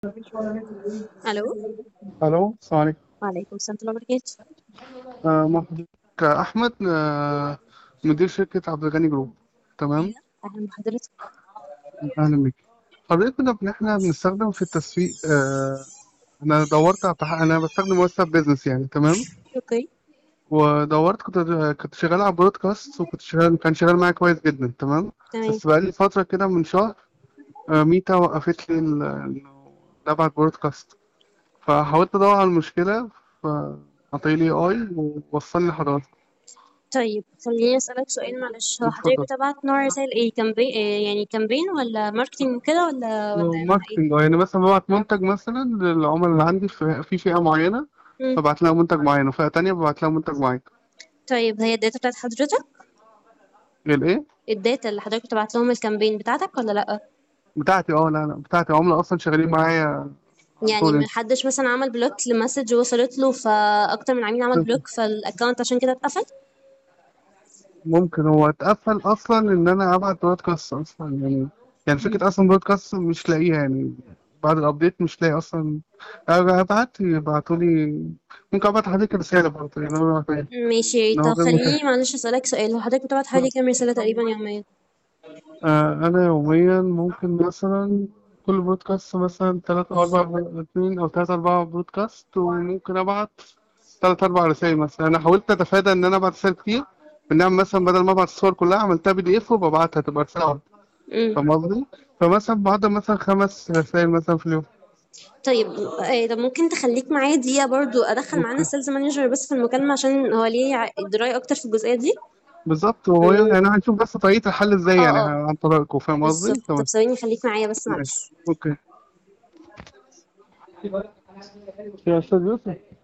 الو الو السلام عليكم وعليكم السلام ورحمه الله وبركاته آه مع حضرتك احمد آه مدير شركه عبد الغني جروب تمام ايوه اهلا بحضرتك اهلا بك حضرتك كنا بن- احنا بنستخدم في التسويق آه انا دورت على تح- انا بستخدم واتساب بيزنس يعني تمام اوكي ودورت كنت كنت شغال على برودكاست وكنت شغال كان شغال معايا كويس جدا تمام تمام بس بقالي فتره كده من شهر آه ميتا وقفت لي ال- انه ابعت برودكاست فحاولت ادور على المشكله فعطيلي لي اي ووصلني لحضرتك طيب خليني اسالك سؤال معلش هو حضرتك اتفضل بتبعت نوع رسائل ايه كامبين إيه يعني كامبين ولا ماركتينج وكده ولا ولا نوع ايه ماركتنج اه يعني مثلا ببعت منتج مثلا للعملاء اللي عندي في في فئة معينة مم. ببعت لها منتج معين وفئة تانية ببعت لها منتج معين طيب هي الداتا بتاعت حضرتك الايه الداتا اللي حضرتك بتبعت لهم الكامبين بتاعتك ولا لا بتاعتي اه لا لا بتاعتي عملاء اصلا شغالين معايا على يعني طول يعني. محدش مثلا عمل بلوك لمسج وصلت له فاكتر من عميل عمل بلوك فالاكونت عشان كده اتقفل ممكن هو اتقفل اصلا ان انا ابعت برودكاست اصلا يعني يعني فكرة اصلا برودكاست مش لاقيها يعني بعد الابديت مش لاقي اصلا ابعت يبعتوا لي ممكن ابعت لحضرتك رسالة برضه يعني انا ببعت ماشي إن هو طب غير متاح خليني معلش اسالك سؤال هو حضرتك بتبعت حوالي كام رساله تقريبا يوميا آه أنا يوميا ممكن مثلا كل بودكاست مثلا تلات أو أربع اتنين أو تلات أربع بودكاست وممكن أبعت تلات أربع رسايل مثلا أنا حاولت أتفادى إن أنا أبعت رسايل كتير بنعمل مثلا بدل ما أبعت الصور كلها عملتها بي دي إف وببعتها تبقى رسالة واحدة امم فاهم قصدي؟ فمثلا بعد مثلا خمس رسايل مثلا في اليوم طيب ايه طب ممكن تخليك معايا دقيقة برضو ادخل معانا ممكن السيلز مانجر بس في المكالمة عشان هو ليه ع- دراية اكتر في الجزئية دي بالظبط وهو امم يعني هنشوف بس طريقة الحل إزاي اه يعني اه عن طريقكم فاهم قصدي؟ بالظبط طب تمام ثواني خليك معايا بس معلش ماشي أوكي يا أستاذ يوسف